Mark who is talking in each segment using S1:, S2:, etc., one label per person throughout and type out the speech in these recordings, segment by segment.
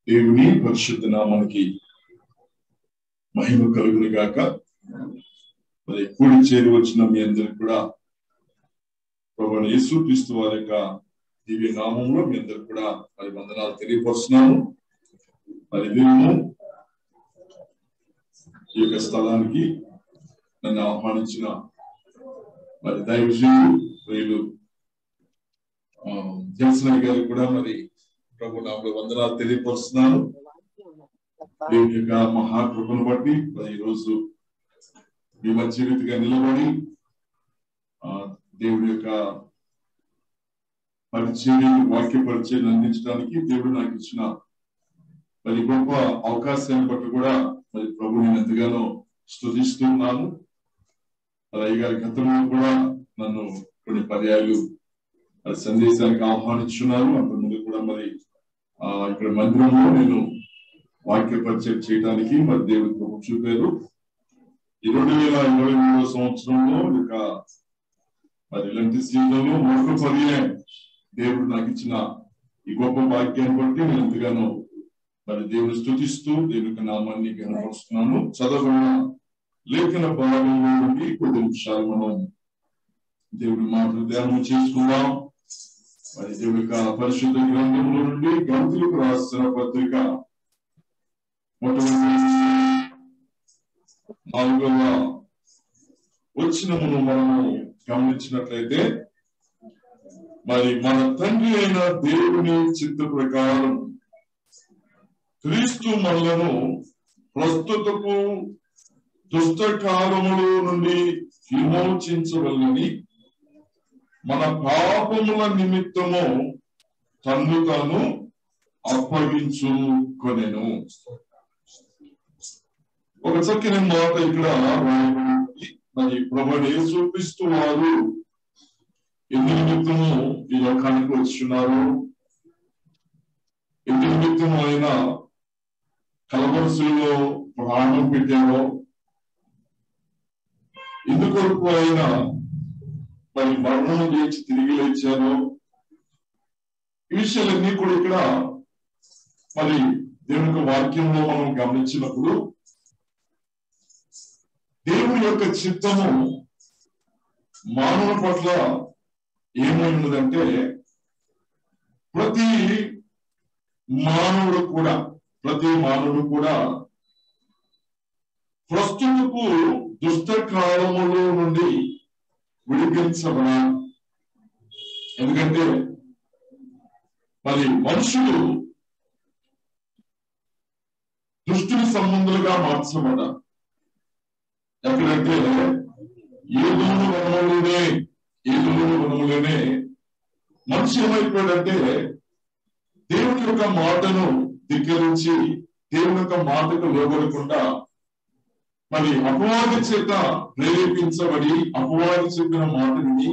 S1: దేవుని పరిశుద్ధ నామానికి మహిమ కలుగును గాక మరి కూడి చేరి వచ్చిన మీ అందరికి కూడా ప్రభు యేసు క్రీస్తు వారి యొక్క దివ్య నామంలో మీ అందరికి కూడా మరి వందనాలు తెలియపరుస్తున్నాను మరి మేము ఈ యొక్క స్థలానికి నన్ను ఆహ్వానించిన మరి దైవజీవులు వీళ్ళు జన్సన్ గారికి కూడా మరి ప్రభు నామలో వందనాలు తెలియపరుస్తున్నాను దేవుని యొక్క మహాకృపను బట్టి మరి ఈరోజు మీ మధ్య రీతిగా నిలబడి ఆ దేవుడి యొక్క పరిచయం వాక్య పరిచయం అందించడానికి దేవుడు నాకు ఇచ్చిన మరి గొప్ప అవకాశాన్ని బట్టి కూడా మరి ప్రభు నేను ఎంతగానో స్థుతిస్తున్నాను మరి అయ్యగారి గతంలో కూడా నన్ను కొన్ని పర్యాలు మరి సందేశానికి ఆహ్వానించున్నారు అంతకుముందు కూడా మరి ఆ ఇక్కడ మందిరంలో నేను వాక్య పరిచయం చేయడానికి మరి దేవుడి కృప చూపారు ఈ రెండు వేల ఇరవై మూడో సంవత్సరంలో ఇక మరి ఇలాంటి సీజన్ లో మరొక పర్యాయం దేవుడు నాకు ఇచ్చిన ఈ గొప్ప భాగ్యాన్ని బట్టి నేను ఎంతగానో మరి దేవుని స్థుతిస్తూ దేవుని యొక్క నామాన్ని కనపరుస్తున్నాను చదవబడిన లేఖన భాగంలో నుండి కొద్ది నిమిషాలు మనం దేవుడి మాటలు ధ్యానం చేసుకుందాం మరి దేవుడి యొక్క పరిశుద్ధ గ్రంథంలో నుండి గంతులకు రాసిన పత్రిక మొట్టమొదటి నాలుగవ వచ్చినమును మనము గమనించినట్లయితే మరి మన తండ్రి అయిన దేవుని చిత్త ప్రకారం క్రీస్తు మనలను ప్రస్తుతపు దుష్ట కాలములో నుండి విమోచించవలని మన పాపముల నిమిత్తము తన్ను తాను అప్పగించుకొనెను ఒక చక్కని మాట ఇక్కడ రాయబడింది. మరి ప్రభుని చూపిస్తూ వారు ఎందు నిమిత్తము ఈ లోకానికి వచ్చున్నారు ఎందు నిమిత్తము ఆయన కలవరుసలో ప్రాణం పెట్టారో ఎందుకొరకు ఆయన మరి మరణం లేచి తిరిగి లేచారో ఈ విషయాలన్నీ కూడా ఇక్కడ మరి దేవుని యొక్క వాక్యంలో మనం గమనించినప్పుడు దేవుని యొక్క చిత్తము మానవ పట్ల ఏమై ఉన్నదంటే ప్రతి మానవుడు కూడా ప్రతి మానవుడు కూడా ప్రస్తుతకు దుష్ట కాలములో నుండి విడిపించబడాలి ఎందుకంటే మరి మనుషులు దుష్టుని సంబంధులుగా మార్చబడాలి ఎక్కడంటే ఏదోను వనములోనే ఏదోను వనములోనే మనిషి ఏమైపోయాడంటే దేవుని యొక్క మాటను ధిక్కరించి దేవుని యొక్క మాటకు లోబడకుండా మరి అపవాది చేత ప్రేరేపించబడి అపవాది చెప్పిన మాట విని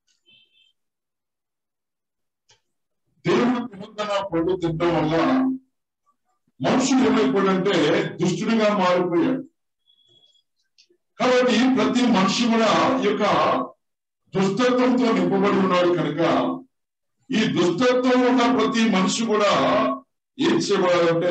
S1: దేవుని పునరుద్ధరణ పండు తినడం వల్ల మనుషుడు ఏమైపోయాడంటే దుష్టుడిగా మారిపోయాడు కాబట్టి ప్రతి మనిషి కూడా ఈ యొక్క దుష్టత్వంతో నింపబడి ఉన్నాడు కనుక ఈ దుష్టత్వం ఉన్న ప్రతి మనిషి కూడా ఏం చేయబడాలంటే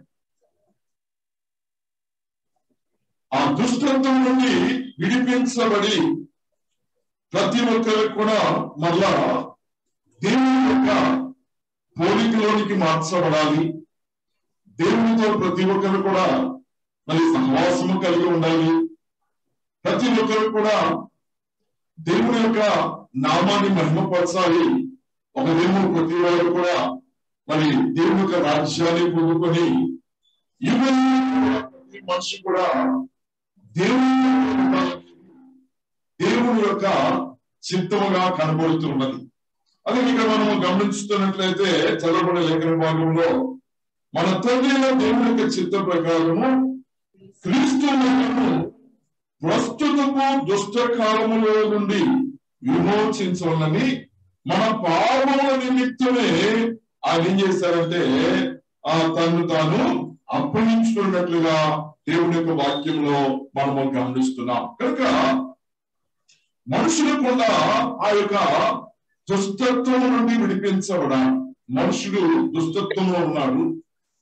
S1: ఆ దుష్టత్వం నుండి విడిపించబడి ప్రతి ఒక్కరికి కూడా మళ్ళా దేవుని యొక్క పోలికలోనికి మార్చబడాలి దేవునితో ప్రతి ఒక్కరు కూడా మరి సహవాసము కలిగి ఉండాలి ప్రతి ఒక్కరు కూడా దేవుని యొక్క నామాన్ని మహిమపరచాలి ఒక దేవుడు ప్రతి వారు కూడా మరి దేవుని యొక్క రాజ్యాన్ని పొందుకొని ఇవన్నీ కూడా ప్రతి మనిషి కూడా దేవుని దేవుని యొక్క చిత్తముగా కనబడుతున్నది అదే ఇక్కడ మనము గమనిస్తున్నట్లయితే చదవబడే లేఖన భాగంలో మన తండ్రి దేవుని యొక్క చిత్త ప్రకారము క్రీస్తు ప్రస్తుతము దుష్ట కాలములో నుండి విమోచించాలని మన పాపముల నిమిత్తమే ఆయన ఏం చేశారంటే ఆ తను తాను అప్పగించుకున్నట్లుగా దేవుని యొక్క వాక్యంలో మనము గమనిస్తున్నాం కనుక మనుషులు కూడా ఆ యొక్క దుష్టత్వం నుండి విడిపించబడ మనుషుడు దుష్టత్వంలో ఉన్నాడు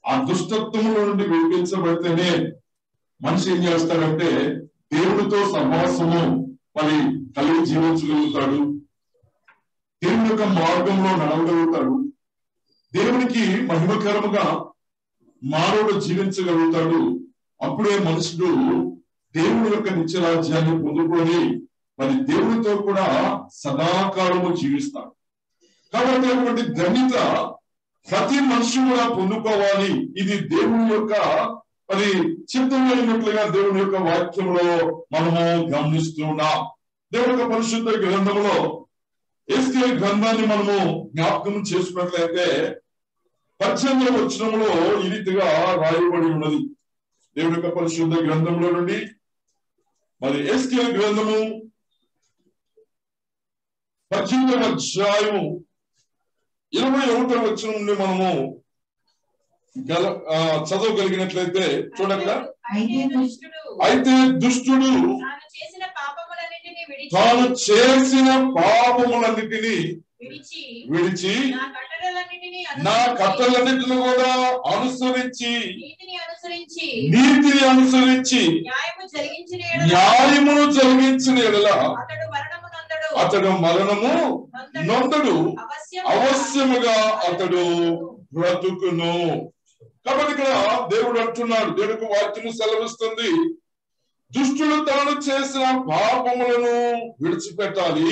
S1: ఆ దుష్టత్వంలో నుండి విడిపించబడితేనే మనిషి ఏం చేస్తాడంటే దేవుడితో సహవాసము మరి కలిగి జీవించగలుగుతాడు దేవుని యొక్క మార్గంలో నడవగలుగుతాడు దేవునికి మహిమకరముగా మానవుడు జీవించగలుగుతాడు అప్పుడే మనుషుడు దేవుని యొక్క నిత్యరాజ్యాన్ని పొందుకొని మరి దేవునితో కూడా సదాకాలము జీవిస్తాడు కాబట్టి అటువంటి ధన్యత ప్రతి మనిషి కూడా పొందుకోవాలి ఇది దేవుని యొక్క మరి చిత్తమైనట్లుగా దేవుని యొక్క వాక్యంలో మనము గమనిస్తున్నాం దేవుని యొక్క పరిశుద్ధ గ్రంథంలో ఎస్కే గ్రంథాన్ని మనము జ్ఞాపకం చేసుకున్నట్లయితే పద్దెనిమిదవ వచనంలో ఈ రీతిగా రాయబడి ఉన్నది దేవుని యొక్క పరిశుద్ధ గ్రంథంలో నుండి మరి ఎస్కే గ్రంథము పద్దెనిమిదవ అధ్యాయము ఇరవై ఒకటో వచ్చిన నుండి మనము గల ఆ, చదవగలిగినట్లయితే చూడక
S2: అయితే దుష్టుడు
S1: అయితే దుష్టుడు
S2: తాను చేసిన పాపములన్నిటిని విడిచి
S1: తాను చేసిన పాపములన్నిటినీ
S2: విడిచి
S1: విడిచి
S2: నా కట్టడలన్నిటిని
S1: నా
S2: అనుసరించి,
S1: కట్టలన్నిటిని కూడా అనుసరించి
S2: నీతిని అనుసరించి
S1: నీతిని అనుసరించి
S2: న్యాయము జరిగించిన యెడల
S1: న్యాయమును జరిగించిన ఎడల
S2: అతడు మరణము నందడు
S1: అతడు మరణము
S2: నొందడు.
S1: నొందడు
S2: అవశ్యముగా
S1: అవశ్యముగా అతడు బ్రతుకును కాబట్టి ఇక్కడ దేవుడు అంటున్నాడు దేవుడికి వాక్యము సెలవిస్తుంది దుష్టుడు తాను చేసిన పాపములను విడిచిపెట్టాలి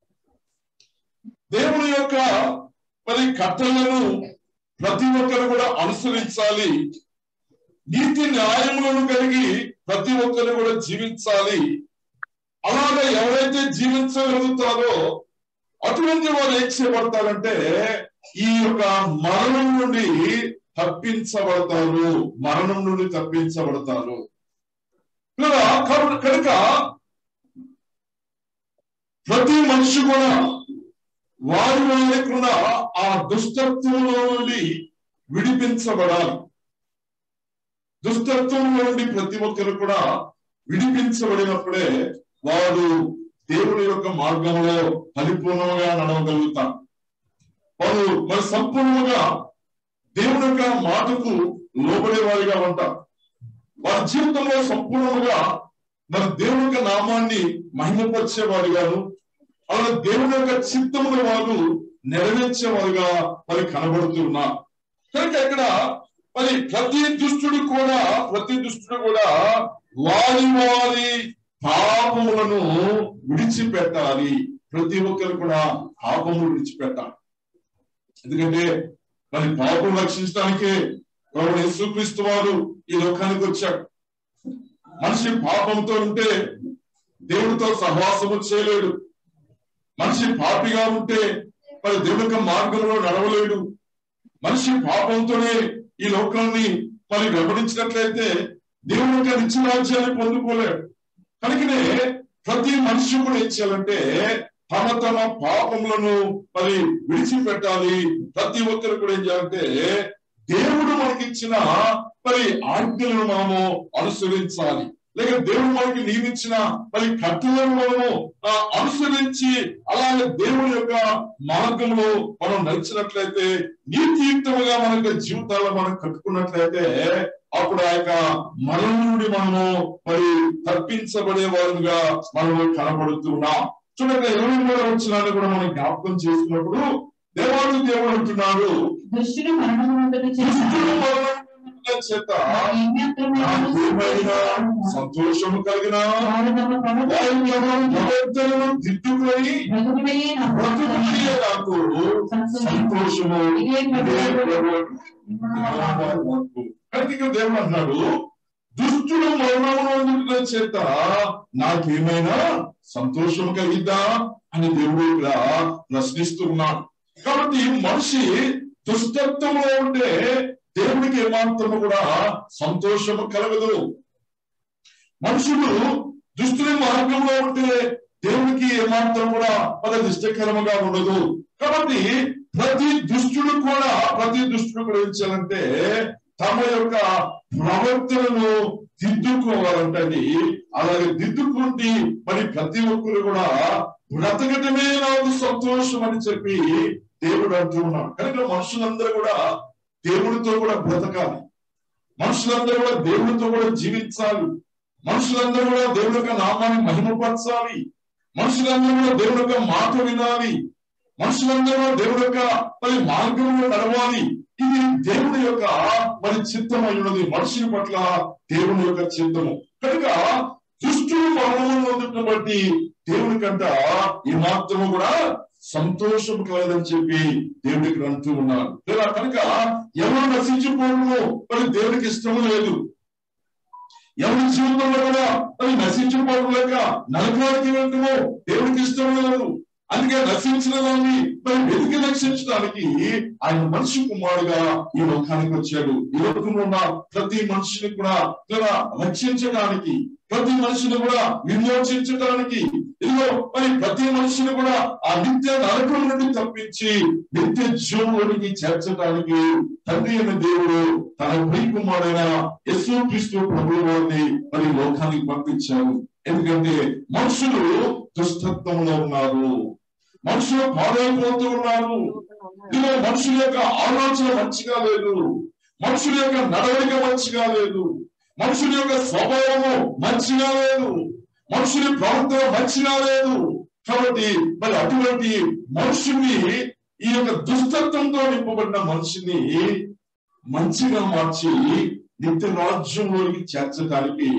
S1: దేవుని యొక్క మరి కట్టలను ప్రతి ఒక్కరు కూడా అనుసరించాలి నీతి న్యాయములను కలిగి ప్రతి ఒక్కరు కూడా జీవించాలి అలాగే ఎవరైతే జీవించగలుగుతారో అటువంటి వారు ఏం చేయబడతారంటే ఈ యొక్క మరణం నుండి తప్పించబడతారు మరణం నుండి తప్పించబడతారు కదా కాబట్టి కనుక ప్రతి మనిషి కూడా వారి వారికున్న ఆ దుష్టత్వంలో నుండి విడిపించబడాలి దుష్టత్వంలో నుండి ప్రతి ఒక్కరు కూడా విడిపించబడినప్పుడే వారు దేవుని యొక్క మార్గంలో పరిపూర్ణంగా నడవగలుగుతారు వారు మరి సంపూర్ణంగా దేవుని యొక్క మాటకు లోబడే వారిగా ఉంటారు వారి జీవితంలో సంపూర్ణంగా మరి దేవుని యొక్క నామాన్ని మహిమపరిచే వారిగాను అలాగే దేవుని యొక్క చిత్తమును వారు నెరవేర్చే వారుగా మరి కనబడుతున్నారు కనుక ఇక్కడ మరి ప్రతి దుష్టుడు కూడా ప్రతి దుష్టుడు కూడా వారి వారి పాపములను విడిచిపెట్టాలి ప్రతి ఒక్కరు కూడా పాపములు విడిచిపెట్టాలి ఎందుకంటే మరి పాపం రక్షించడానికే ప్రభు యేసుక్రీస్తు వారు ఈ లోకానికి వచ్చాడు మనిషి పాపంతో ఉంటే దేవుడితో సహవాసము చేయలేడు మనిషి పాపిగా ఉంటే మరి దేవుడి యొక్క మార్గంలో నడవలేడు మనిషి పాపంతోనే ఈ లోకాన్ని మరి వెంబడించినట్లయితే దేవుని యొక్క నిత్యరాజ్యాన్ని పొందుకోలేడు కనుకనే ప్రతి మనిషి కూడా ఏం చేయాలంటే తమ తమ పాపములను మరి విడిచిపెట్టాలి ప్రతి ఒక్కరు కూడా ఏం చేయాలంటే దేవుడు మనకిచ్చిన మరి ఆజ్ఞలను మనము అనుసరించాలి లేక దేవుడు మనకి నియమించిన మరి కట్టలను మనము ఆ, అనుసరించి అలాగే దేవుని యొక్క మార్గంలో మనం నడిచినట్లయితే నీతియుక్తముగా మన యొక్క జీవితాలను మనం కట్టుకున్నట్లయితే అప్పుడు ఆ యొక్క మరణం నుండి మనము మరి తప్పించబడే వారుగా మనము కనబడుతున్నాం చూడండి ఇరవై మూడవ వచ్చినాన్ని కూడా మనం జ్ఞాపకం చేసుకున్నప్పుడు దేవాడు దేవుడు అంటున్నాడు
S3: దుష్టుడు మరణమునందున చేత
S1: దుష్టుడు మరణం పొందుట చేత నాకేమైనా సంతోషము కలిగిన
S3: వారు తమ
S1: ప్రవర్తనను దిద్దుకొని
S3: బ్రతుకుడే నా
S1: బ్రతుకుడియే నాకు సంతోషము ఇదే ప్రభువు వాక్కు. కనుక ఇక్కడ దేవుడు అన్నాడు దుష్టుడు మరణమునందుట చేత నాకేమైనా సంతోషం కలిగిద్దా అని దేవుడు ఇక్కడ ప్రశ్నిస్తున్నాడు కాబట్టి మనిషి దుష్టత్వంలో ఉంటే దేవుడికి ఏమాత్రము కూడా సంతోషము కలగదు మనుషుడు దుష్టుని మార్గంలో ఉంటే దేవునికి ఏమాత్రం కూడా పద ఇష్టకరముగా ఉండదు కాబట్టి ప్రతి దుష్టుడు కూడా ప్రతి దుష్టుడు కూడా ఏం చేయాలంటే తమ యొక్క ప్రవర్తనను దిద్దుకోవాలంటది అలాగే దిద్దుకుంటే మరి ప్రతి ఒక్కరు కూడా బ్రతకటమే నాకు సంతోషం అని చెప్పి దేవుడు అంటూ ఉన్నాడు కనుక మనుషులందరూ కూడా దేవుడితో కూడా బ్రతకాలి మనుషులందరూ కూడా దేవుడితో కూడా జీవించాలి మనుషులందరూ కూడా దేవుడి యొక్క నామాన్ని మహిమపరచాలి మనుషులందరూ కూడా దేవుడి యొక్క మాట వినాలి మనుషులందరూ కూడా దేవుడి యొక్క మరి మార్గంలో నడవాలి ఇది దేవుడి యొక్క మరి చిత్తమై ఉన్నది మనుషుల పట్ల దేవుని యొక్క చిత్తము కనుక దుష్టులు మరణం పొందటం బట్టి దేవుని కంట ఈ మాత్రము కూడా సంతోషం కలదని చెప్పి దేవుడికి అంటూ ఉన్నారు లేదా కనుక ఎవరు నశించిపోవడము మరి దేవుడికి ఇష్టం లేదు ఎవరి జీవితంలో కూడా మరి నశించిపోవడం లేక నరకానికి వెళ్ళటము దేవుడికి ఇష్టం లేదు అందుకే నశించిన దాన్ని మరి వెతికి రక్షించడానికి ఆయన మనిషి కుమారుగా ఈ లోకానికి వచ్చాడు ఈ లోకంలో ఉన్న ప్రతి మనిషిని కూడా ఇలా రక్షించడానికి ప్రతి మనిషిని కూడా విమోచించడానికి ఇదిగో మరి ప్రతి మనిషిని కూడా ఆ నిత్య నరకం నుండి తప్పించి నిత్య జీవంలోనికి చేర్చడానికి తండ్రి అయిన దేవుడు తన ప్రియ కుమారుడైన యశు క్రీస్తు ప్రభు వారిని మరి లోకానికి పంపించారు ఎందుకంటే మనుషులు దుష్టత్వంలో ఉన్నారు మనుషులు పాడైపోతూ ఉన్నారు ఇదిగో మనుషుల యొక్క ఆలోచన మంచిగా లేదు మనుషుల యొక్క నడవడిక మంచిగా లేదు మనుషుల యొక్క స్వభావము మంచిగా లేదు మనుషుని ప్రవర్తన మంచిగా లేదు కాబట్టి మరి అటువంటి మనుషుని ఈ యొక్క దుస్తత్వంతో నింపబడిన మనిషిని మంచిగా మార్చి నిత్య రాజ్యంలోకి చేర్చడానికి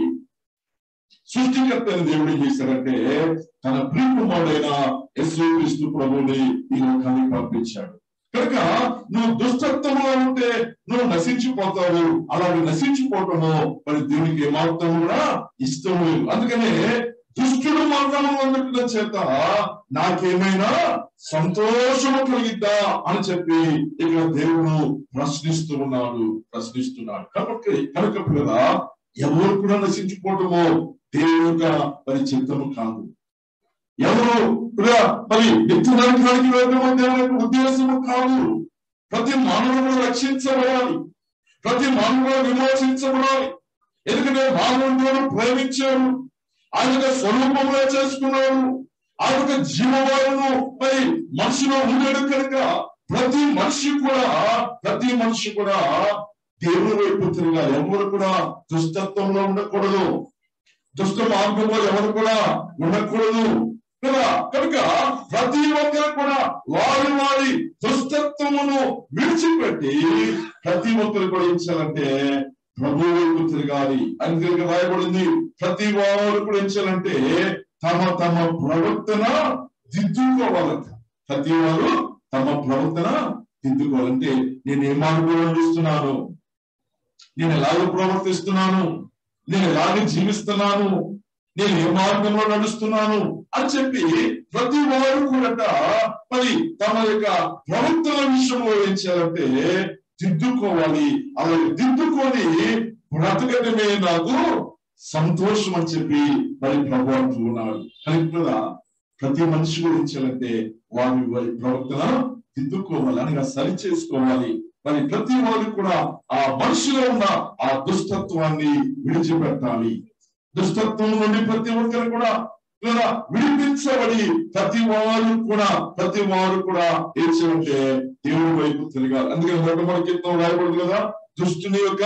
S1: సృష్టికర్త అయిన దేవుడు ఏం చేశారంటే తన ప్రియకుమారుడైన యశ్వ క్రీస్తు ప్రభుని ఈ లోకానికి పంపించాడు కనుక నువ్వు దుష్టత్వంలో ఉంటే నువ్వు నశించిపోతావు అలాగే నశించిపోవటము మరి దేవునికి ఏమాత్రం కూడా ఇష్టం లేదు అందుకనే దుష్టుడు మరణము పొందటం చేత నాకేమైనా సంతోషము కలిగిద్దా అని చెప్పి ఇక్కడ దేవుడు ప్రశ్నిస్తూ ఉన్నాడు ప్రశ్నిస్తున్నాడు కాబట్టి కనుక పిల్లల ఎవరు కూడా నశించిపోవటము దేవుని యొక్క మరి చిత్తము కాదు ఎవరు కూడా మరి నిత్య నరకానికి వెళ్ళడం దేవుని యొక్క ఉద్దేశము కాదు ప్రతి మానవుడు రక్షించబడాలి ప్రతి మానవుడు విమోచించబడాలి ఎందుకంటే మానవుడు ప్రేమించాడు ఆయన యొక్క స్వరూపంలో చేసుకున్నాడు ఆయన యొక్క జీవవాయును మరి మనిషిలో ఉండడు కనుక ప్రతి మనిషి కూడా ప్రతి మనిషి కూడా దేవుని వైపు తిరగాలి ఎవరు కూడా దుష్టత్వంలో ఉండకూడదు దుష్ట మార్గంలో ఎవరు కూడా ఉండకూడదు కదా కనుక ప్రతి ఒక్కరు కూడా వారి వారి దుష్టత్వమును విడిచిపెట్టి ప్రతి ఒక్కరు కూడా ఏం చేయాలంటే ప్రభు వైపు తిరగాలి అందుకే రాయబడింది ప్రతి వారు కూడా ఏం చేయాలంటే తమ తమ ప్రవర్తన దిద్దుకోవాలంట ప్రతి వారు తమ ప్రవర్తన దిద్దుకోవాలంటే నేను ఏం అనుభవం చూస్తున్నాను నేను ఎలాగ ప్రవర్తిస్తున్నాను నేను ఎలాగ జీవిస్తున్నాను నేను ఏ మార్గంలో నడుస్తున్నాను అని చెప్పి ప్రతి వారు కూడా మరి తమ యొక్క ప్రవర్తన విషయంలో ఏం చేయాలంటే దిద్దుకోవాలి అలాగే దిద్దుకొని బ్రతకటమే నాకు సంతోషం అని చెప్పి మరి ప్రభు అంటూ ఉన్నాడు కనుక ప్రతి మనిషి కూడా ఏం చేయాలంటే వారి వారి ప్రవర్తన దిద్దుకోవాలి అనగా సరి చేసుకోవాలి మరి ప్రతి వారు కూడా ఆ మనిషిలో ఉన్న ఆ దుష్టత్వాన్ని విడిచిపెట్టాలి దుష్టత్వం నుండి ప్రతి ఒక్కరు కూడా లేదా విడిపించబడి ప్రతి వారు కూడా ప్రతి వారు కూడా ఏం చేయాలంటే దేవుడి వైపు తిరగాలి అందుకని మొట్టమొదటి కీర్తన రాయబడింది కదా దుష్టుని యొక్క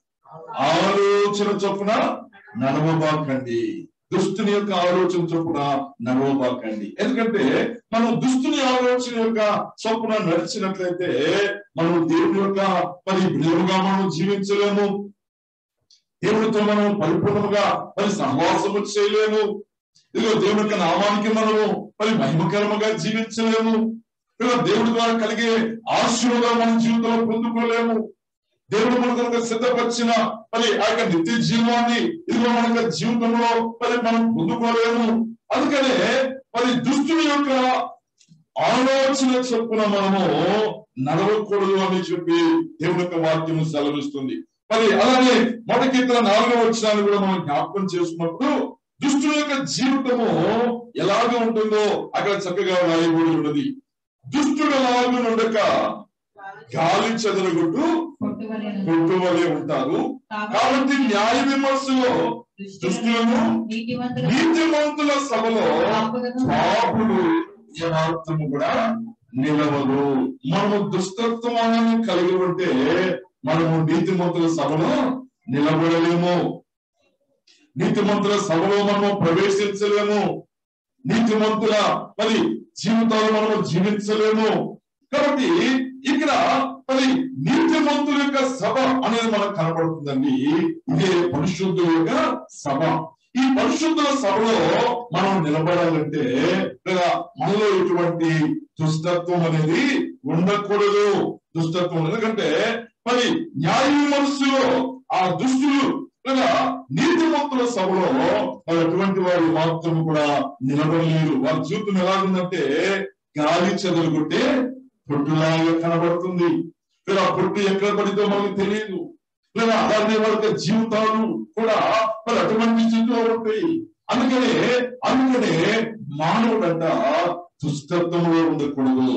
S1: ఆలోచన చొప్పున నడవబాకండి దుష్టుని యొక్క ఆలోచన చొప్పున నడవబాకండి ఎందుకంటే మనం దుష్టుని ఆలోచన యొక్క చొప్పున నడిచినట్లయితే మనం దేవుని యొక్క మరి బిడ్డలుగా మనం జీవించలేము దేవుడితో మనం పరిపూర్ణంగా మరి సహవాసము చేయలేము ఇదిగో దేవుని యొక్క నామానికి మనము మరి మహిమకరముగా జీవించలేము ఇదిగో దేవుడి ద్వారా కలిగే ఆశీర్వాదాలు మన జీవితంలో పొందుకోలేము దేవుడు మన కనుక సిద్ధపరిచిన మరి ఆ యొక్క నిత్య జీవాన్ని ఇదిగో మన యొక్క జీవితంలో మరి మనం పొందుకోలేము అందుకనే మరి దుష్టుని యొక్క ఆలోచన చొప్పున మనము నడవకూడదు అని చెప్పి దేవుని యొక్క వాక్యం సెలవిస్తుంది మరి అలాగే మొదటి కీర్తన నాలుగో వచ్చినాన్ని కూడా మనం జ్ఞాపకం చేసుకున్నప్పుడు దుష్టుల యొక్క జీవితము ఎలాగ ఉంటుందో అక్కడ చక్కగా రాయబడి ఉన్నది దుష్టుడు ఎలాగ ఉండక గాలి చెదరగొట్టు
S3: కొట్టువలెను.
S1: కొట్టువలే ఉంటారు కాబట్టి న్యాయ విమర్శలో దుష్టులను
S3: నీతిమంతుల
S1: నీతిమంతుల సభలో
S3: పాపులను
S1: పాపులు ఏమాత్రము కూడా నిలవదు మనము దుష్టత్వాన్ని కలిగి ఉంటే మనము నీతిమంతుల సభలో నిలబడలేము నీతిమంతుల సభలో మనము ప్రవేశించలేము నీతిమంతుల మరి జీవితాలు మనము జీవించలేము కాబట్టి ఇక్కడ మరి నీతిమంతుల యొక్క సభ అనేది మనకు కనబడుతుందండి ఇదే పరిశుద్ధుల యొక్క సభ ఈ పరిశుద్ధుల సభలో మనం నిలబడాలంటే లేదా మనలో ఎటువంటి దుష్టత్వం అనేది ఉండకూడదు దుష్టత్వం ఎందుకంటే మరి న్యాయ మనస్సులో ఆ దుష్టులు లేదా నీతిమంతుల సభలో మరి అటువంటి వారు మాత్రం కూడా నిలబడలేరు వారి జీవితం ఎలా ఉందంటే గాలి చెదలుకుంటే పొట్టులాగా కనబడుతుంది లేదా ఆ పొట్టు ఎక్కడ పడితే మనకు తెలియదు లేదా అలాగే వారి యొక్క జీవితాలు కూడా మరి అటువంటి స్థితిలో ఉంటాయి అందుకనే అందుకనే మానవుడంట దుష్టత్వంలో ఉండకూడదు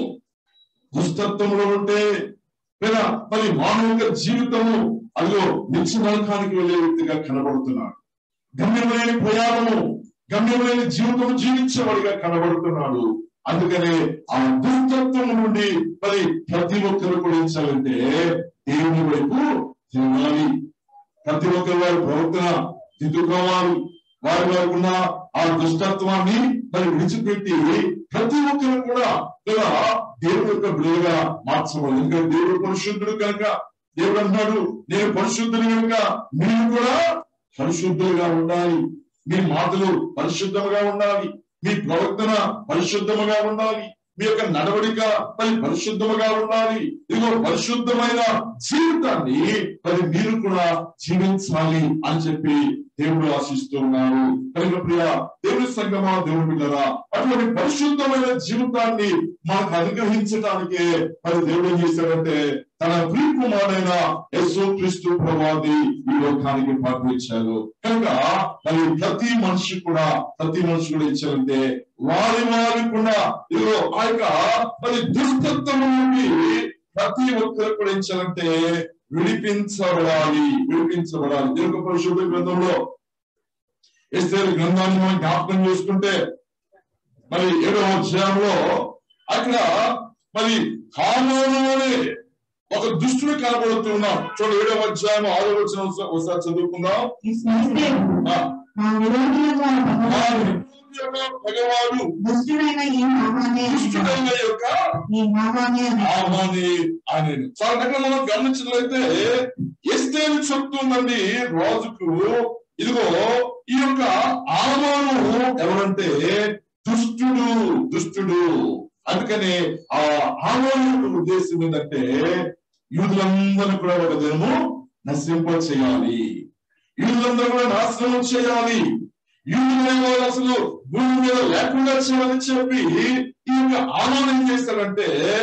S1: దుష్టత్వంలో ఉంటే లేదా మరి మానవ యొక్క జీవితము అదిగో నిత్యనరకానికి వెళ్ళే వ్యక్తిగా కనబడుతున్నాడు గమ్యమైన ప్రయాణము గమ్యమైన జీవితము జీవించేవాడిగా కనబడుతున్నాడు అందుకనే ఆ దుష్టత్వం నుండి మరి ప్రతి ఒక్కరు కూడా ఏం చేయాలంటే దేవుని వైపు తిరగాలి ప్రతి ఒక్కరు వారి ప్రవర్తన దిద్దుకోవాలి వారి వారికి ఉన్న ఆ దుష్టత్వాన్ని మరి విడిచిపెట్టి ప్రతి ఒక్కరు కూడా లేదా దేవుడి యొక్క బిడ్డగా మార్చవాలి ఎందుకంటే దేవుడు పరిశుద్ధుడు కనుక దేవుడు అన్నాడు నేను పరిశుద్ధుడు కనుక మీరు కూడా పరిశుద్ధులుగా ఉండాలి మీ మాటలు పరిశుద్ధముగా ఉండాలి మీ ప్రవర్తన పరిశుద్ధముగా ఉండాలి మీ యొక్క నడవడిక మరి పరిశుద్ధముగా ఉండాలి ఇదిగో పరిశుద్ధమైన జీవితాన్ని మరి మీరు కూడా జీవించాలి అని చెప్పి దేవుడు ఆశిస్తూ ఉన్నారు కనుక ప్రియ దేవుని సంగమా దేవుని బిడ్డరా అటువంటి పరిశుద్ధమైన జీవితాన్ని మనకు అనుగ్రహించడానికే మరి దేవుడు ఏం చేశాడంటే తన ప్రియకుమారైన యశో క్రీస్తు ప్రభాది ఈ లోకానికి పంపించారు కనుక మరి ప్రతి మనిషి కూడా ప్రతి మనిషి కూడా ఇచ్చారంటే వారి వారి కూడా ఇదిగో ఆ యొక్క మరి దుస్తత్వం నుండి ప్రతి ఒక్కరు కూడా ఇచ్చారంటే విడిపించబడాలి విడిపించబడాలి దేవుని పరిశుద్ధ గ్రంథంలో ఎస్తే గ్రంథాన్ని మనం జ్ఞాపకం చేసుకుంటే మరి ఏడవ అధ్యాయంలో అక్కడ మరి హామోను అనే ఒక దుష్టుడు కనబడుతున్నాం చూడండి ఏడవ అధ్యాయం ఆరో వచ్చిన ఒకసారి చదువుకుందాం
S3: ఈ స్నేహితుడు
S1: ఆ,
S3: మా విరోధుల ద్వారా
S1: ఆ
S3: భగవానుడు
S1: భగవాను
S3: దుష్టుడైన ఈ నామాన్ని
S1: దుష్టుడైన యొక్క
S3: ఈ నామాన్ని
S1: ఆమాని ఆయన చాలా దగ్గర మనం గమనించినట్లయితే ఎస్తేను చెప్తుందండి రాజుకు ఇదిగో ఈ యొక్క ఆమాను ఎవరంటే దుష్టుడు దుష్టుడు అందుకనే ఆ ఆమాను యొక్క ఉద్దేశం ఏంటంటే యూదులందరూ కూడా ఒక దినము నశింప చేయాలి యూదులందరూ కూడా నాశనం చేయాలి యూదులైన వాళ్ళు అసలు భూమి మీద లేకుండా చేయాలని చెప్పి ఈ యొక్క ఆలోచన ఏం చేస్తారంటే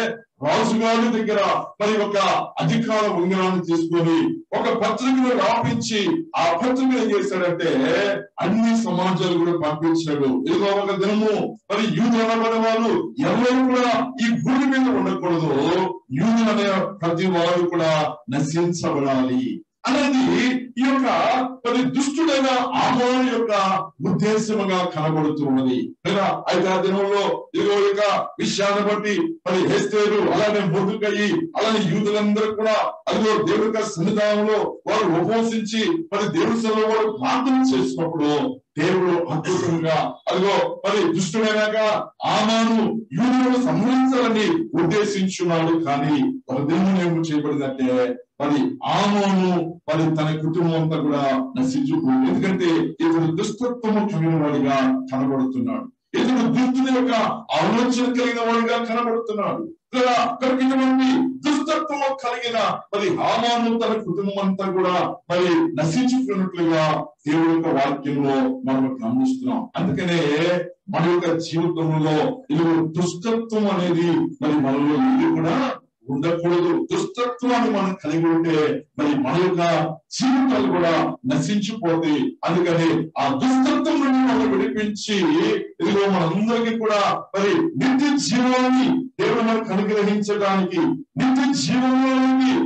S1: రాజుగారి దగ్గర మరి ఒక అధికార ఉంగరాన్ని తీసుకొని ఒక పత్రికను రాపించి ఆ పత్రిక ఏం చేశాడంటే అన్ని సమాజాలు కూడా పంపించాడు ఇదిగో ఒక దినము మరి యూదు అనబడే వాళ్ళు ఎవరు కూడా ఈ భూమి మీద ఉండకూడదు యూదు అనే ప్రతి వారు కూడా నశించబడాలి అనేది ఈ యొక్క మరి దుష్టుడైన ఆమోను యొక్క ఉద్దేశముగా కనబడుతూ ఉన్నది లేదా అయితే ఆ దినంలో ఇదిగో యొక్క విషయాన్ని బట్టి మరి హెస్తేరు అలానే మొదుకయ్యి అలానే యూదులందరూ కూడా అదిగో దేవుడి యొక్క సన్నిధానంలో వారు ఉపవసించి మరి దేవుడి సభలో వారు ప్రార్థన చేసినప్పుడు దేవుడు అద్భుతంగా అదిగో మరి దుష్టుడైనాక ఆమాను యూదులను సంహరించాలని ఉద్దేశించున్నాడు కానీ ఒక దినం ఏం చేయబడిందంటే మరి ఆమోను మరి తన కుటుంబం అంతా కూడా నశించుకుంది ఎందుకంటే ఇతడు దుస్తత్వము కలిగిన వాడిగా కనబడుతున్నాడు ఇతడు దుస్తుని యొక్క ఆలోచన కలిగిన వాడిగా కనబడుతున్నాడు కదా కనుక ఇటువంటి దుస్తత్వము కలిగిన మరి హామాను తన కుటుంబం అంతా కూడా మరి నశించుకున్నట్లుగా దేవుడి యొక్క వాక్యంలో మనం గమనిస్తున్నాం అందుకనే మన యొక్క జీవితంలో ఇది దుష్టత్వం అనేది మరి మనలో ఇది కూడా ఉండకూడదు దుష్టత్వాన్ని మనం కలిగి ఉంటే మరి మన యొక్క జీవితాలు కూడా నశించిపోతాయి అందుకని ఆ దుష్టత్వం నుండి మనం విడిపించి ఇదిగో మనందరికీ కూడా మరి నిత్య జీవాన్ని దేవుడు మనకు అనుగ్రహించడానికి నిత్య జీవంలోకి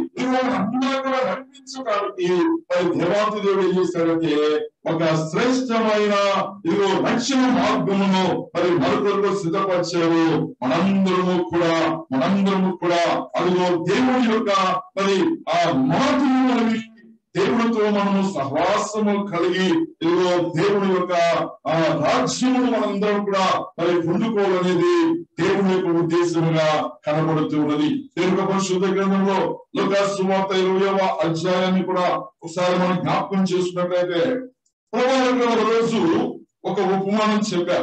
S1: ఇదిగో అందరూ కూడా నడిపించడానికి మరి దేవాంత దేవుడు ఏం చేశాడంటే ఒక శ్రేష్టమైన ఇదిగో రక్షణ మార్గమును మరి మరొకరు సిద్ధపరిచారు మనందరము కూడా మనందరము కూడా అదిగో దేవుని యొక్క మరి ఆ మాటలు మనవి దేవుడితో మనము సహవాసము కలిగి ఇదిగో దేవుని యొక్క ఆ రాజ్యమును మనందరం కూడా మరి పొందుకోవాలనేది దేవుని యొక్క ఉద్దేశముగా కనబడుతూ ఉన్నది దేవుని యొక్క పరిశుద్ధ గ్రంథంలో లోకాసువార్త ఇరవయవ అధ్యాయాన్ని కూడా ఒకసారి మనం జ్ఞాపకం చేసుకున్నట్లయితే ప్రభావం ఒక రోజు ఒక ఉపమానం చెప్పారు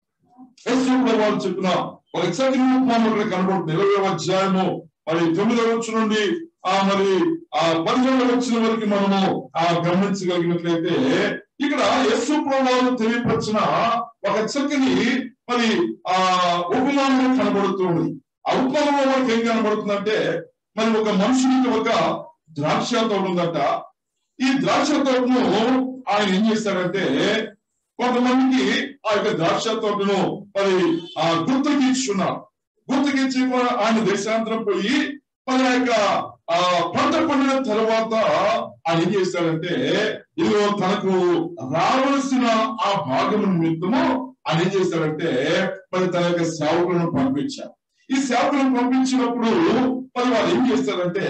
S1: యేసు ప్రభావం చెప్పిన ఒక చక్కని ఉపమానం ఇక్కడ కనబడుతుంది ఇరవై అధ్యాయము మరి తొమ్మిదవ వచ్చి నుండి ఆ మరి ఆ పదిహేను వచ్చిన వరకు మనము ఆ గమనించగలిగినట్లయితే ఇక్కడ యేసు ప్రభావం తెలియపరిచిన ఒక చక్కని మరి ఆ ఉపమానం కనబడుతుంది ఆ ఉపమానంలో మనకి ఏం కనబడుతుందంటే మరి ఒక మనుషునికి ఒక ద్రాక్ష తోట ఉందట ఈ ద్రాక్ష తోటను ఆయన ఏం చేశాడంటే కొంతమందికి ఆ యొక్క ద్రాక్ష తోటను మరి ఆ గుర్తుకి ఇచ్చున్నారు గుర్తుకిచ్చి కూడా ఆయన దేశాంతరం పోయి మరి ఆ యొక్క ఆ పంట పండిన తర్వాత ఆయన ఏం చేశాడంటే ఇదిగో తనకు రావలసిన ఆ భాగం నిమిత్తము ఆయన ఏం చేశాడంటే మరి తన యొక్క సేవకులను పంపించారు ఈ సేవకులను పంపించినప్పుడు మరి వాళ్ళు ఏం చేస్తారంటే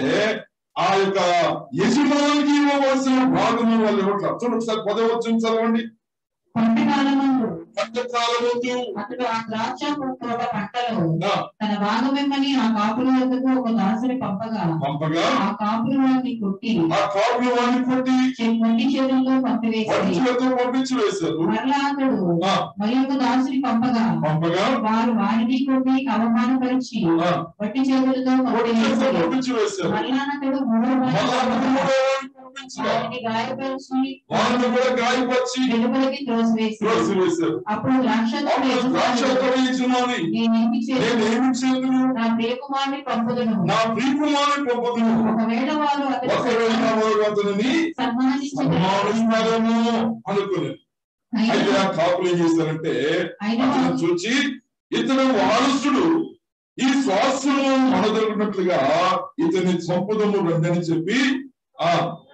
S1: ఆ యొక్క యజమానికి ఇవ్వవలసిన భాగము వాళ్ళు ఇవ్వట్లేదు చూడండి ఒకసారి పదవచ్చు చదవండి
S3: కొంతకాలమందు
S1: పంచకాలం వద్దు
S3: అతడు ఆ ద్రాక్ష తోట పంటలో
S1: నా
S3: తన భాగమేమని ఆ కాపుల వద్దకు ఒక దాసుని పంపగా
S1: పంపగా
S3: ఆ కాపులు వారిని కొట్టి
S1: ఆ కాపులు వాడిని కొట్టి
S3: చే- మొండి చేతులతో పంపివేసి
S1: వంచులతో పంపించి వేశారు
S3: మరలా అతడు
S1: ఆ,
S3: మరి ఒక దాసుని పంపగా
S1: పంపగా
S3: వారు వారిని కొట్టి అవమానపరిచి
S1: ఆ,
S3: వట్టి చేతులతో
S1: వంచులతో
S3: పంపివేసి
S1: పంపించి వేశారు
S3: మరలా అతడు మూడో
S1: మళ్ళా
S3: వారిని
S1: మూడో వాడిని పంపించగా
S3: వారిని గాయపరిచి
S1: వాళ్ళని కూడా గాయపరిచి
S3: వెలుపలికి త్రోసివేసి
S1: త్రోసి వేశారు
S3: అప్పుడు ద్రాక్ష
S1: అప్పుడు ద్రాక్షతో యజమాని
S3: నేనేమి చేతును
S1: నేను ఏమి చేయను
S3: నా ప్రియకుమారిని పంపుదును
S1: నా ప్రియకుమారి పంపదును
S3: ఒకవేళ వారు అతని
S1: ఒకవేళ వారు అతనిని
S3: సన్మానించగలరు.
S1: సన్మానిస్తారేమో అనుకుని అయితే
S3: అయినా
S1: ఆ కాపులు ఏం చేశారంటే
S3: అయినా
S1: అతను చూచి ఇతను వారసుడు ఈ శ్వాసము మనదొరికినట్లుగా ఇతని చంపుదము రండని చెప్పి ఆ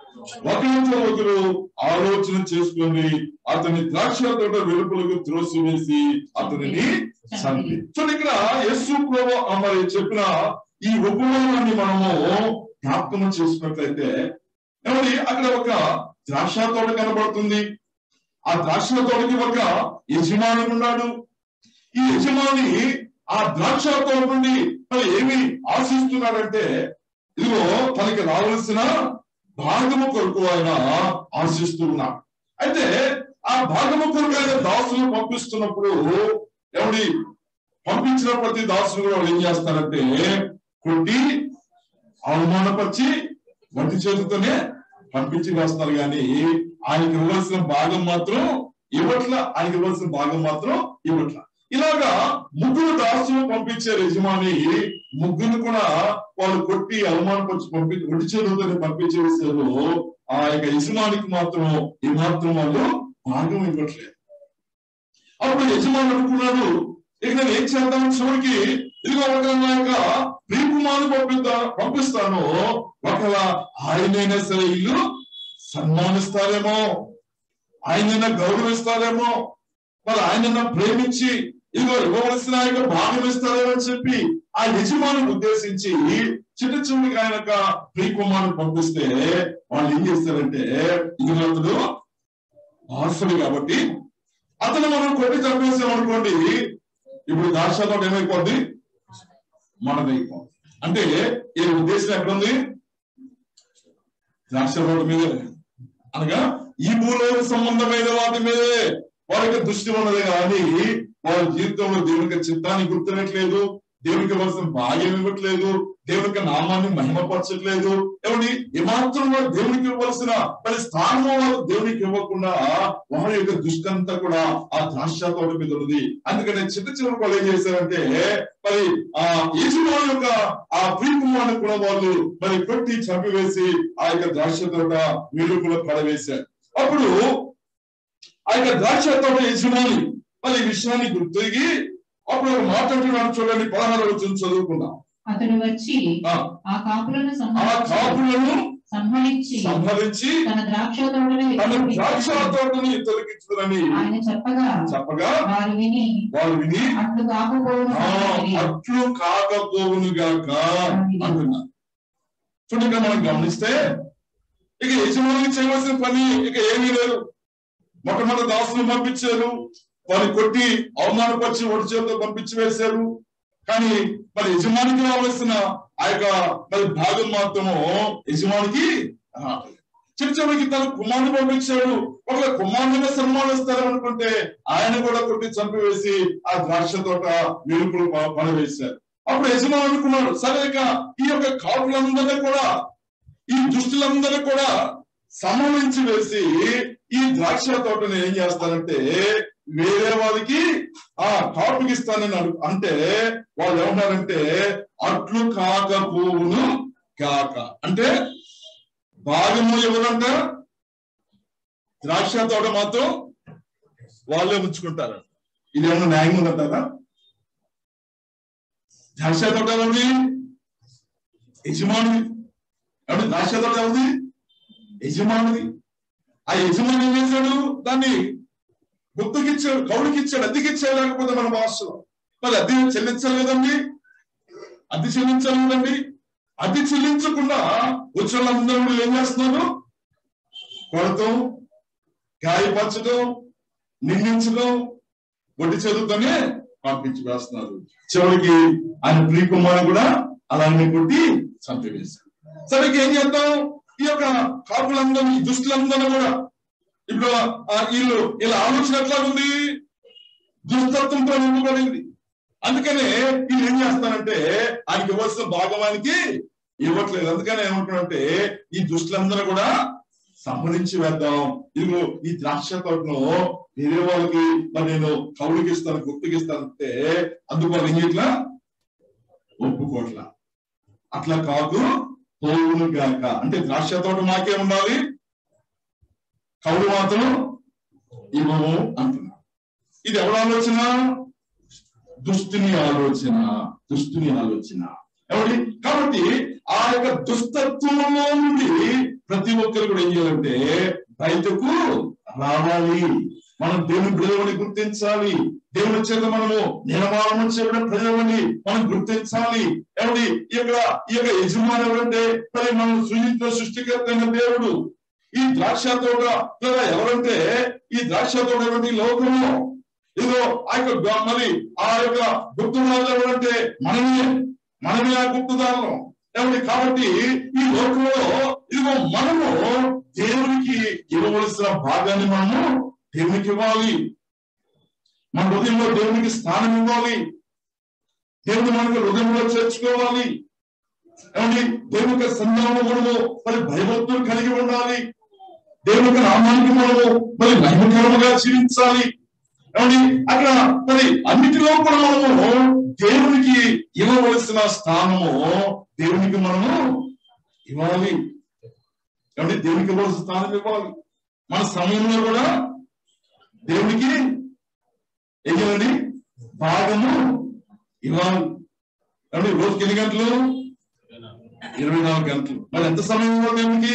S1: ఒకరితో ఒకరు ఆలోచన చేసుకొని అతని ద్రాక్ష తోట వెలుపలకు త్రోసివేసి అతనిని చంపి చూడండి ఇక్కడ యస్సు ప్రభు ఆ మరి చెప్పిన ఈ ఉపమానాన్ని మనము జ్ఞాపకం చేసుకున్నట్లయితే ఏమండి అక్కడ ఒక ద్రాక్ష తోట కనబడుతుంది ఆ ద్రాక్ష తోటకి ఒక యజమాని ఉన్నాడు ఈ యజమాని ఆ ద్రాక్ష తోట నుండి మరి ఏమి ఆశిస్తున్నాడంటే ఇదిగో తనకి రావాల్సిన భాగము కొరకు ఆయన ఆశిస్తూ ఉన్నాడు అయితే ఆ భాగము కొరకు ఆయన దాసులు పంపిస్తున్నప్పుడు ఎవడి పంపించిన ప్రతి దాసులు కూడా వాళ్ళు ఏం చేస్తారంటే కొట్టి అవమానపరిచి వంటి చేతితోనే పంపించి వేస్తారు కానీ ఆయనకి ఇవ్వాల్సిన భాగం మాత్రం ఇవ్వట్ల ఆయనకి ఇవ్వాల్సిన భాగం మాత్రం ఇవ్వట్ల ఇలాగా ముగ్గురు దాసులు పంపించారు యజమాని ముగ్గురు కూడా వాళ్ళు కొట్టి అవమానపరిచి పంపి ఒంటి చేతులతోనే పంపించేసారు ఆ యొక్క యజమానికి మాత్రం ఈ మాత్రం వాళ్ళు భాగం ఇవ్వట్లేదు అప్పుడు యజమాని అనుకున్నాడు ఇక నేను ఏం చేద్దాం చివరికి ఇదిగో ఒక నా యొక్క ప్రియకుమారు పంపిస్తా పంపిస్తాను ఒకవేళ ఆయనైనా సరే ఇల్లు సన్మానిస్తారేమో ఆయనైనా గౌరవిస్తారేమో మరి ఆయనైనా ప్రేమించి ఇదిగో ఇవ్వవలసిన ఆయన భాగం ఇస్తారేమో అని చెప్పి ఆ యజమాని ఉద్దేశించి చిన్న చిన్నగా ఆయన యొక్క ప్రియకుమారు పంపిస్తే వాళ్ళు ఏం చేస్తారంటే ఇదిగో అతడు వారసుడు కాబట్టి అతను మనం కొట్టి చంపేసాం అనుకోండి ఇప్పుడు దాక్షతో ఏమైపోద్ది మనదైపోద్ది అంటే ఈ ఉద్దేశం ఎక్కడుంది ద్రాక్ష తోట మీదే అనగా ఈ భూలోక సంబంధమైన వాటి మీదే వారికి దృష్టి ఉన్నది కానీ వారి జీవితంలో దేవునికి చిత్తాన్ని గుర్తునట్లేదు దేవునికి ఇవ్వాల్సిన భాగ్యం ఇవ్వట్లేదు దేవునికి నామాన్ని మహిమపరచట్లేదు ఏమండి ఏమాత్రం వారు దేవునికి ఇవ్వాల్సిన మరి స్థానం వారు దేవునికి ఇవ్వకుండా వారి యొక్క దృష్టి అంతా కూడా ఆ ద్రాక్ష తోట మీద ఉన్నది అందుకని చిన్న చిన్న వాళ్ళు ఏం చేశారంటే మరి ఆ యజమాని యొక్క ఆ ప్రియకుమారుని కూడా వాళ్ళు మరి కొట్టి చంపివేసి ఆ యొక్క ద్రాక్ష తోట వెలుగులో పడవేశారు అప్పుడు ఆ యొక్క ద్రాక్ష తోట యజమాని మరి ఈ విషయాన్ని గుర్తిగి అప్పుడు ఒక మాట అంటున్నాడు చూడండి పదహారు వచ్చిన చదువుకుందాం
S3: అతడు వచ్చి
S1: ఆ,
S3: ఆ కాపులను
S1: ఆ
S3: సంహరించి
S1: కాపులను
S3: సంహరించి
S1: సంహరించి
S3: తన ద్రాక్ష తోటను
S1: తన
S3: విడిచిపెట్టి
S1: ద్రాక్ష తోటని తొలగించుదని
S3: ఆయన చెప్పగా
S1: చెప్పగా
S3: వారు విని
S1: వారు విని
S3: అట్లు కాకపోవును
S1: ఆ,
S3: సంగతి
S1: అట్లు కాకపోవును గాక అంటున్నారు చూడండి ఇక్కడ మనం గమనిస్తే ఇక యజమానికి చేయవలసిన పని ఇక ఏమీ లేదు మొట్టమొదటి దాసులు పంపించారు వారిని కొట్టి అవమానపరిచి ఒడి చేతితో పంపించి వేశారు కానీ మరి యజమానికి రావాల్సిన ఆ యొక్క మరి భాగం మాత్రము యజమానికి రాలేదు చిన్న చివరికి తన కుమారుని పంపించాడు ఒకవేళ కుమారుని సన్మానిస్తారు అనుకుంటే ఆయన కూడా కొట్టి చంపివేసి ఆ ద్రాక్ష తోట వెలుపులు ప- పడవేశారు అప్పుడు యజమాని అనుకున్నాడు సరే ఇక ఈ యొక్క కాపులందరినీ కూడా ఈ దుష్టులందరూ కూడా సమరించి వేసి ఈ ద్రాక్ష తోటను ఏం చేస్తారంటే వేరే వాళ్ళకి ఆ కాపుకి ఇస్తానని అడు- అంటే వాళ్ళు ఏమన్నారంటే అట్లు కాకపోవును కాక అంటే భాగము ఎవరంట ద్రాక్ష తోట మాత్రం వాళ్ళే ఉంచుకుంటారు ఇది ఏమన్నా న్యాయం ఉందంటారా ద్రాక్ష తోట ఎవరిది యజమానిది కాబట్టి ద్రాక్ష తోట ఎవరిది యజమానిది ఆ యజమాని ఏం చేశాడు దాన్ని గుర్తుకిచ్చాడు కౌలుకిచ్చాడు అద్దెకిచ్చాడు లేకపోతే మన భాషలో మరి అద్దె చెల్లించాలి కదండి అద్దె చెల్లించాలి కదండి అద్దె చెల్లించకుండా వచ్చిన వాళ్ళందరూ కూడా ఏం చేస్తున్నారు కొడతాం గాయపరచడం నిందించడం ఒడ్డి చేతులతోనే పంపించి వేస్తున్నారు చివరికి ఆయన ప్రియకుమారు కూడా అలాగే కొట్టి చంపివేశారు సరే ఇక ఏం చేద్దాం ఈ యొక్క కాపులందరూ ఈ దుష్టులందరూ కూడా ఇప్పుడు ఆ వీళ్ళు ఇలా ఆలోచన ఎట్లా ఉంది దుస్తత్వంతో నింపబడింది అందుకనే వీళ్ళు ఏం చేస్తారంటే ఆయనకి ఇవ్వాల్సిన భాగవానికి ఇవ్వట్లేదు అందుకని ఏమంటారంటే ఈ దుష్టులందరూ కూడా సంహరించి వేద్దాం ఇదిగో ఈ ద్రాక్ష తోటను వేరే వాళ్ళకి మరి నేను కౌలుకి ఇస్తాను గుర్తుకి ఇస్తానంటే అందుకు వాళ్ళు ఏం చేయట్లా ఒప్పుకోట్లా అట్లా కాదు పోవును గాక అంటే ద్రాక్ష తోట మాకే ఉండాలి కౌలు మాత్రం ఇవ్వము అంటున్నారు ఇది ఎవరి ఆలోచన దుస్తుని ఆలోచన దుస్తుని ఆలోచన ఎవరి కాబట్టి ఆ యొక్క దుస్తత్వంలో నుండి ప్రతి ఒక్కరు కూడా ఏం చేయాలంటే బయటకు రావాలి మనం దేవుని బిడవని గుర్తించాలి దేవుని చేత మనము నిర్మాణం చేయడం ప్రజలని మనం గుర్తించాలి ఏమండి ఈ యొక్క ఈ యొక్క యజమాని ఎవరంటే మరి మనం సృజించిన సృష్టికర్త అయిన దేవుడు ఈ ద్రాక్ష తోట లేదా ఎవరంటే ఈ ద్రాక్ష తోట ఎవరంటే ఈ లోకంలో ఇదిగో ఆ యొక్క గ- మరి ఆ యొక్క గుప్తుదారులు ఎవరంటే మనమే మనమే ఆ గుప్తుదారులు ఏమండి కాబట్టి ఈ లోకంలో ఇదిగో మనము దేవునికి ఇవ్వవలసిన భాగాన్ని మనము దేవునికి ఇవ్వాలి మన హృదయంలో దేవునికి స్థానం ఇవ్వాలి దేవుని మనకు హృదయంలో చేర్చుకోవాలి ఏమండి దేవుని యొక్క సంధానం మనము మరి భయభక్తులు కలిగి ఉండాలి దేవుని యొక్క నామానికి మనము మరి మహిమకరముగా జీవించాలి ఏమండి అక్కడ మరి అన్నిటిలో కూడా మనము దేవునికి ఇవ్వవలసిన స్థానము దేవునికి మనము ఇవ్వాలి ఏమండి దేవునికి ఇవ్వాల్సిన స్థానం ఇవ్వాలి మన సమయంలో కూడా దేవునికి ఏం చేయాలండి భాగము ఇవ్వాలి ఏమండి రోజుకి ఎన్ని గంటలు ఇరవై నాలుగు గంటలు మరి ఎంత సమయం ఇవ్వాలి దేవునికి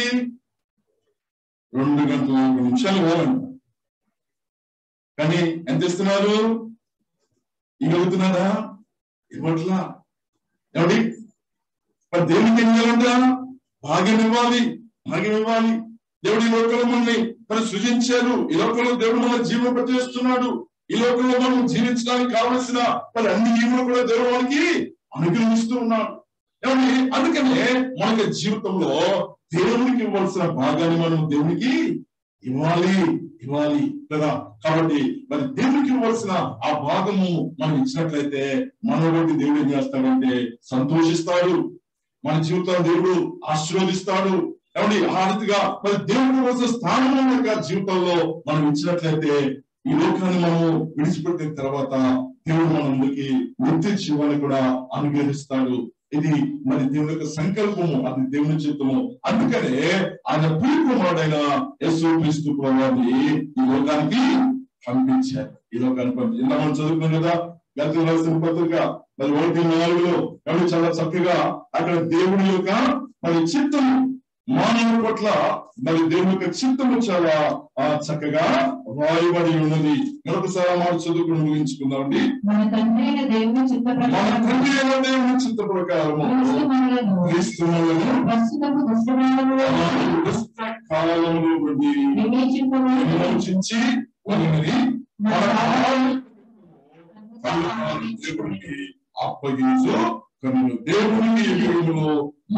S1: రెండు గంటల నలభై నిమిషాలు ఇవ్వాలండి కానీ ఎంత ఇస్తున్నారు ఇవ్వగలుగుతున్నారా ఇవ్వట్లా ఏమండి మరి దేవునికి ఏం చేయాలంట భాగ్యం ఇవ్వాలి భాగ్యం ఇవ్వాలి దేవుడి ఈ లోకంలో మనల్ని మనం సృజించారు ఈ లోకంలో దేవుడు మన జీవం పెట్టేస్తున్నాడు ఈ లోకంలో మనం జీవించడానికి కావలసిన మరి అన్ని జీవులు కూడా దేవుడు మనకి అనుగ్రహిస్తూ ఉన్నాడు ఏమండి అందుకనే మన జీవితంలో దేవునికి ఇవ్వాల్సిన భాగాన్ని మనం దేవునికి ఇవ్వాలి ఇవ్వాలి కదా కాబట్టి మరి దేవునికి ఇవ్వాల్సిన ఆ భాగము మనం ఇచ్చినట్లయితే మనలోకి దేవుడు ఏం చేస్తాడంటే సంతోషిస్తాడు మన జీవితాన్ని దేవుడు ఆశీర్వదిస్తాడు ఏమండి ఆ రీతిగా మరి దేవుడికి ఇవ్వాల్సిన స్థానం కనుక జీవితంలో మనం ఇచ్చినట్లయితే ఈ లోకాన్ని మనము విడిచిపెట్టిన తర్వాత దేవుడు మన ముందుకి వృత్తి జీవాన్ని కూడా అనుగ్రహిస్తాడు ఇది మరి దేవుని యొక్క సంకల్పము అది దేవుని చిత్తము అందుకనే ఆయన కుమారుడైన యేసు క్రీస్తు ప్రభువాన్ని ఈ లోకానికి పంపించారు ఈ లోకానికి పంపించారు ఇంత మనం చదువుకున్నాం కదా గత రాసిన పత్రిక మరి ఒకటి నాలుగులో కాబట్టి చాలా చక్కగా అక్కడ దేవుడి యొక్క మరి చిత్తం మానవ పట్ల మరి దేవుని యొక్క చిత్తము చాలా ఆ, చక్కగా రాయబడి ఉన్నది మరొకసారి ఆ మాట చదువుకుని ముగించుకుందామండి
S3: మన తండ్రి అయిన దేవుని చిత్త
S1: మన
S3: ప్రకారం
S1: తండ్రి అయిన దేవుని చిత్త ప్రకారము
S3: క్రీస్తుమనులను
S1: క్రీస్తువులను
S3: ప్రస్తుతము దుష్టములను
S1: దుష్ట కాలంలో నుండి
S3: వివేచింపమని
S1: విమోచించి వారిని
S3: మన
S1: మన
S3: కాలాలను
S1: దేవునికి అప్పగించు కనుక దేవునికి ఎదురులో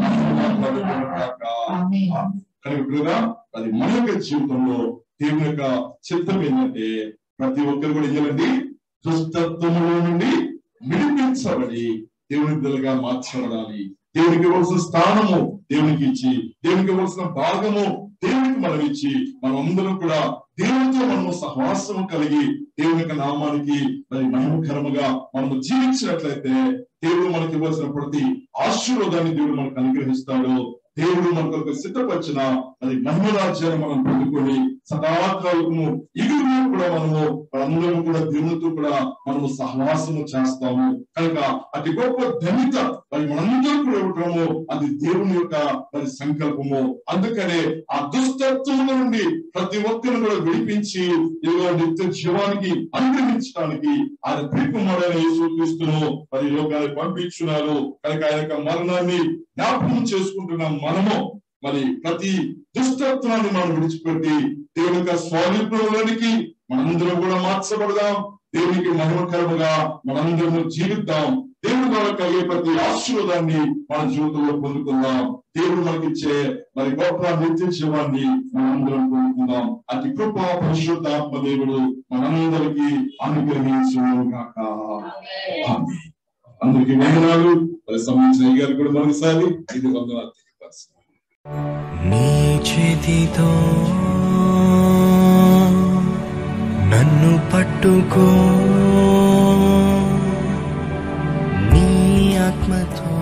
S3: ఆమేన్.
S1: కనుక కదా అది మన యొక్క జీవితంలో దేవుని యొక్క చిత్తం ఏంటంటే ప్రతి ఒక్కరు కూడా ఏం చేయాలండి దుష్టత్వములో నుండి విడిపించబడి దేవుని బిడ్డలుగా మార్చబడాలి దేవునికి ఇవ్వాల్సిన స్థానము దేవునికి ఇచ్చి దేవునికి ఇవ్వాల్సిన భాగము దేవునికి మనం ఇచ్చి మనం అందరం కూడా దేవునితో మనము సహవాసం కలిగి దేవుని యొక్క నామానికి మరి మహిమకరముగా మనము జీవించినట్లయితే దేవుడు మనకి ఇవ్వాల్సిన ప్రతి ఆశీర్వాదాన్ని దేవుడు మనకు అనుగ్రహిస్తాడు దేవుడు మనకు ఒక సిద్ధపరిచిన అది మహిమ రాజ్యాన్ని మనం పొందుకొని సదాకాలము ఇగురు కూడా మనము మనందరం కూడా దేవునితో కూడా మనము సహవాసము చేస్తాము కనుక అతి గొప్ప ధనిత మరి మనందరం కూడా ఇవ్వటము అది దేవుని యొక్క మరి సంకల్పము అందుకనే ఆ దుస్తత్వం నుండి ప్రతి ఒక్కరిని కూడా విడిపించి ఇదిగో నిత్య జీవానికి అనుగ్రహించడానికి ఆయన ప్రియకుమారైన యేసుక్రీస్తును మరి ఈ లోకానికి పంపించున్నారు కనుక ఆయన యొక్క మరణాన్ని జ్ఞాపకం చేసుకుంటున్న మనము మరి ప్రతి దుష్టత్వాన్ని మనం విడిచిపెట్టి దేవుని యొక్క స్వాతంత్రంలోనికి మనందరం కూడా మార్చబడదాం దేవునికి మహిమకరముగా మనందరము జీవిద్దాం దేవుని ద్వారా కలిగే ప్రతి ఆశీర్వాదాన్ని మన జీవితంలో పొందుకుందాం దేవుడు మనకిచ్చే మరి గొప్ప నిత్య జీవాన్ని మనందరం పొందుకుందాం అతి కృప పరిశుద్ధాత్మ దేవుడు మనందరికీ అనుగ్రహించును కాక ఆమేన్. అందరికీ వందనాలు మరి సంబంధించిన అయ్య గారు కూడా మరోసారి ఐదు వందనాలు తెలియపరుస్తున్నాను
S4: నీ చేతితో నన్ను పట్టుకో నీ ఆత్మతో